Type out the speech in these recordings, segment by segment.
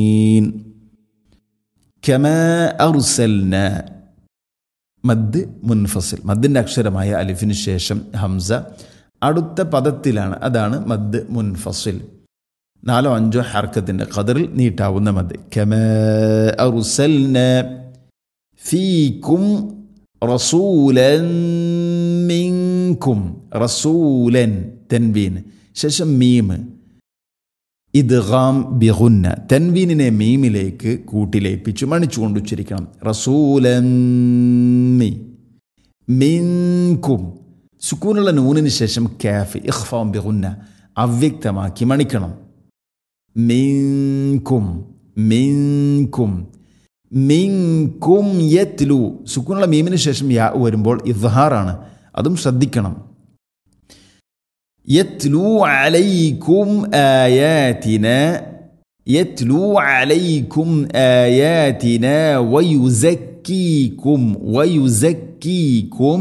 كما أرسلنا മദ് മുൻഫസിൽ മദ്ദിൻ്റെ അക്ഷരമായ അലിഫിന് ശേഷം ഹംസ അടുത്ത പദത്തിലാണ് അതാണ് മദ് മുൻഫസിൽ നാലോ അഞ്ചോ ഹർക്കത്തിൻ്റെ ഖദറിൽ നീട്ടാവുന്ന മദ് കമ അറുസൽന ഫീക്കും റസൂലൻ മിൻകും റസൂലൻ തെൻവീൻ ശേഷം മീം ഇദ്ഗാം ബിഹുന്ന തെൻവീനിനെ മീമിലേക്ക് കൂട്ടിലേപ്പിച്ചു മണിച്ചുകൊണ്ട് ഉച്ചരിക്കണം റസൂലമ്മി മിൻകും സുക്കൂനുള്ള നൂനിന് ശേഷം കാഫ് ഇഖ്ഫാം ബിഹുന്ന അവ്യക്തമാക്കി മണിക്കണം മിൻകും മിൻകും മിൻകും യത്ലു സുക്കൂനുള്ള മീമിന് ശേഷം യാ വരുമ്പോൾ ഇദ്ഹാറാണ് അതും ശ്രദ്ധിക്കണം يتلو عليكم آياتنا يتلو عليكم آياتنا ويزكيكم ويزكيكم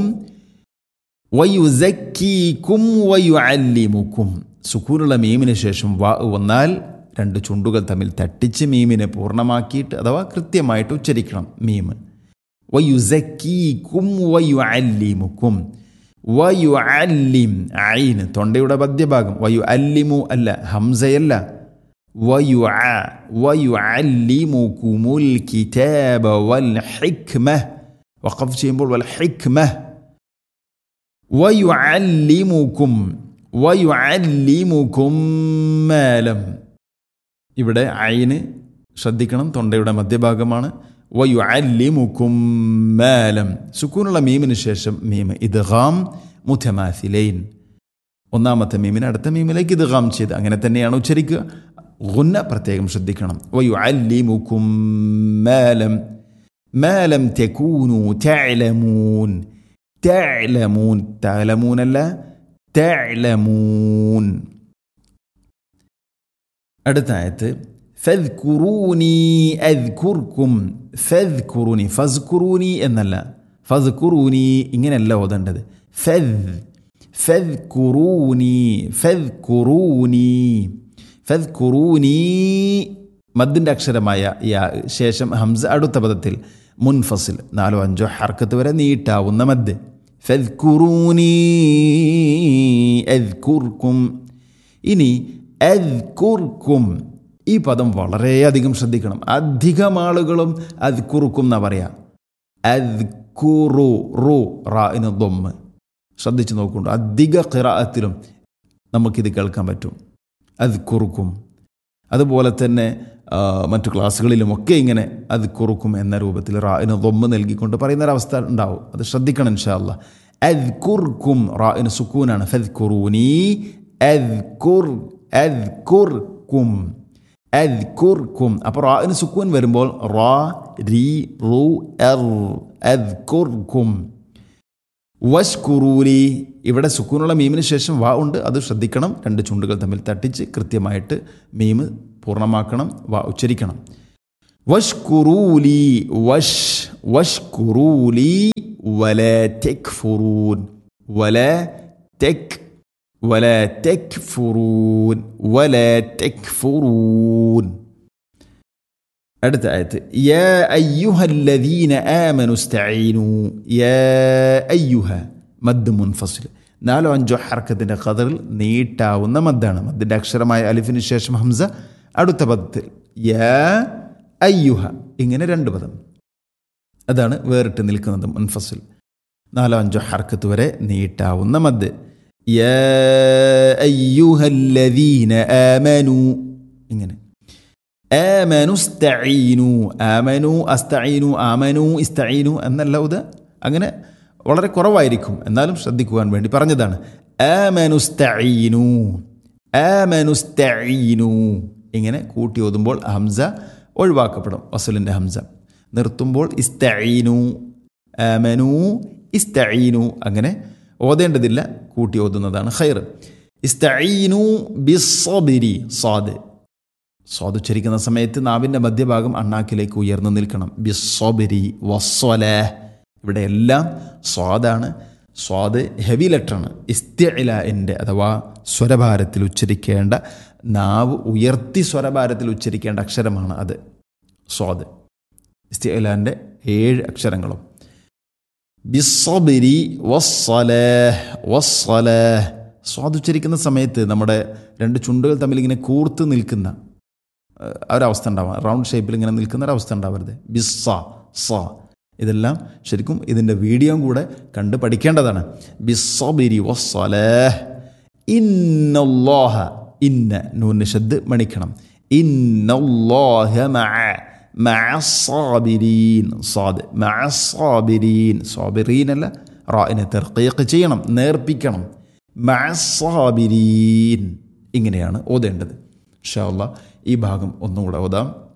ويزكيكم ويعلمكم സുക്കൂനുള്ള മീമിന് ശേഷം വാ വന്നാൽ രണ്ട് ചുണ്ടുകൾ തമ്മിൽ തട്ടിച്ച് മീമിനെ പൂർണ്ണമാക്കിയിട്ട് അഥവാ കൃത്യമായിട്ട് ഉച്ചരിക്കണം മീം വയുസക്കീക്കും വയു അല്ലിമുക്കും വയു അല്ലിം ഐന് തൊണ്ടയുടെ മധ്യഭാഗം വയു അല്ലിമു അല്ല ഹംസയല്ല വയു വയു അല്ലിമുക്കുമുൽ കിതാബ വൽ ഹിക്മ വഖഫ് ചെയ്യുമ്പോൾ വൽ ഹിക്മ വയു അല്ലിമുക്കും വയു അല്ലിമുക്കും മേലം ഇവിടെ ഐന് ശ്രദ്ധിക്കണം തൊണ്ടയുടെ മധ്യഭാഗമാണ് വയു അല്ലിമുക്കും മേലം സുക്കൂനുള്ള മീമിന് ശേഷം മീം ഇദ്ഗാം മുഥമാസിലൈൻ ഒന്നാമത്തെ മീമിന് അടുത്ത മീമിലേക്ക് ഇദ്ഗാം ചെയ്ത് അങ്ങനെ തന്നെയാണ് ഉച്ചരിക്കുക ഗുന്ന പ്രത്യേകം ശ്രദ്ധിക്കണം വയു അല്ലിമുക്കും മേലം മേലം തെക്കൂനു തഅലമൂൻ തഅലമൂൻ തഅലമൂനല്ല തഅലമൂൻ അടുത്ത ആയത്ത് ഫദ്കുറൂനി അദ്കുർക്കും ഫദ്കുറൂനി ഫസ്കുറൂനി എന്നല്ല ഫദ്കുറൂനി ഇങ്ങനെയല്ല ഓതേണ്ടത് ഫദ് ഫദ്കുറൂനി ഫദ്കുറൂനി ഫദ്കുറൂനി മദ്ദിൻ്റെ അക്ഷരമായ യാ ശേഷം ഹംസ അടുത്ത പദത്തിൽ മുൻഫസിൽ നാലോ അഞ്ചോ ഹർക്കത്ത് വരെ നീട്ടാവുന്ന മദ് ഫദ്കുറൂനി അദ്കുർക്കും ഇനി അദ്കുർക്കും ഈ പദം വളരെയധികം ശ്രദ്ധിക്കണം അധികം ആളുകളും അത് കുറുക്കും എന്നാ പറയാ അത് കുറു റു റാഇന് ദൊമ്മ് ശ്രദ്ധിച്ചു നോക്കുന്നുണ്ട് അധിക ഖിറാഅത്തിലും നമുക്കിത് കേൾക്കാൻ പറ്റും അത് കുറുക്കും അതുപോലെ തന്നെ മറ്റു ക്ലാസ്സുകളിലുമൊക്കെ ഇങ്ങനെ അത് കുറുക്കും എന്ന രൂപത്തിൽ റാഇന് ദൊമ്മ് നൽകിക്കൊണ്ട് പറയുന്ന ഒരവസ്ഥ ഉണ്ടാവും അത് ശ്രദ്ധിക്കണം ഇൻഷാല്ല അത് കുർക്കും റാഇന് സുക്കൂനാണ് ഫദ് കുറൂനി അത് കുർ അത് കുർക്കും അദ്കുർക്കും അപ്പോൾ റാഇന് സുക്കൂൻ വരുമ്പോൾ റാ രി റു എർ അദ്കുർക്കും വഷ്കുറൂലി ഇവിടെ സുക്കൂനുള്ള മീമിന് ശേഷം വാ ഉണ്ട് അത് ശ്രദ്ധിക്കണം രണ്ട് ചുണ്ടുകൾ തമ്മിൽ തട്ടിച്ച് കൃത്യമായിട്ട് മീം പൂർണ്ണമാക്കണം വാ ഉച്ചരിക്കണം വഷ്കുറൂലി വഷ് വഷ്കുറൂലി വല തെക്ഫുറൂൻ വല തെക് ولا تكفرون ولا تكفرون അടുത്ത ആയത്ത് യാ അയ്യുഹല്ലദീന ആമനു സ്തഈനു യാ അയ്യുഹ മദ് മുൻഫസിൽ നാലോ അഞ്ചോ ഹർക്കത്തിൻ്റെ ഖദറിൽ നീട്ടാവുന്ന മദ്ദാണ് മദ്ദിൻ്റെ അക്ഷരമായ അലിഫിന് ശേഷം ഹംസ അടുത്ത പദത്തിൽ യാ അയ്യുഹ ഇങ്ങനെ രണ്ട് പദം അതാണ് വേറിട്ട് നിൽക്കുന്നത് മുൻഫസിൽ നാലോ അഞ്ചോ ഹർക്കത്ത് വരെ നീട്ടാവുന്ന മദ് يا أيها الذين آمنوا ഇങ്ങനെ آمنوا استعينوا آمنوا استعينوا آمنوا استعينوا എന്നല്ല ഇത് അങ്ങനെ വളരെ കുറവായിരിക്കും എന്നാലും ശ്രദ്ധിക്കുവാൻ വേണ്ടി പറഞ്ഞതാണ് آمنوا استعينوا آمنوا استعينوا ഇങ്ങനെ കൂട്ടി ഓതുമ്പോൾ ഹംസ ഒഴിവാക്കപ്പെടും വസലിൻ്റെ ഹംസ നിർത്തുമ്പോൾ ഇസ്തഈനു ആമനു ഇസ്തഈനു അങ്ങനെ ഓതേണ്ടതില്ല കൂട്ടി ഓതുന്നതാണ് ഖൈർ ഇസ്തഈനു ബിസ്സബിരി സാദ് സ്വാദ് ഉച്ചരിക്കുന്ന സമയത്ത് നാവിൻ്റെ മധ്യഭാഗം അണ്ണാക്കിലേക്ക് ഉയർന്നു നിൽക്കണം ബിസ്സബിരി വസ്വല ഇവിടെ എല്ലാം സ്വാദാണ് സ്വാദ് ഹെവി ലെറ്ററാണ് ഇസ്തിഇലാൻ്റെ അഥവാ സ്വരഭാരത്തിൽ ഉച്ചരിക്കേണ്ട നാവ് ഉയർത്തി സ്വരഭാരത്തിൽ ഉച്ചരിക്കേണ്ട അക്ഷരമാണ് അത് സ്വാദ് ഇസ്തിഇലാൻ്റെ ഏഴ് അക്ഷരങ്ങളും ബിസ്സബിരി വസ്സലേഹ് വസ്സലേഹ് സ്വാദ് ഉച്ചരിക്കുന്ന സമയത്ത് നമ്മുടെ രണ്ട് ചുണ്ടുകൾ തമ്മിൽ ഇങ്ങനെ കൂർത്ത് നിൽക്കുന്ന ഏഹ്, ആ ഒരവസ്ഥ ഉണ്ടാവാം റൗണ്ട് ഷേപ്പിൽ ഇങ്ങനെ നിൽക്കുന്ന ഒരവസ്ഥ ഉണ്ടാവരുത് ബിസ്സ സ ഇതെല്ലാം ശരിക്കും ഇതിൻ്റെ വീഡിയോയും കൂടെ കണ്ട് പഠിക്കേണ്ടതാണ് ബിസ്സബിരി വസ്സലേഹ് ഇന്നല്ലാഹ ഇന്ന നൂന് ശബ്ദ് മണിക്കണം ഇന്നല്ലാഹ മഅ മഅ സാബിരീൻ സാദ് മഅ സാബിരീൻ സാബിരീൻ അല്ല റായിനെ തെർക്കീക്ക് ചെയ്യണം നേർപ്പിക്കണം മഅ സാബിരീൻ ഇങ്ങനെയാണ് ഓതേണ്ടത് ഇൻഷാ അല്ലാ ഈ ഭാഗം ഒന്നും കൂടെ ഓതാം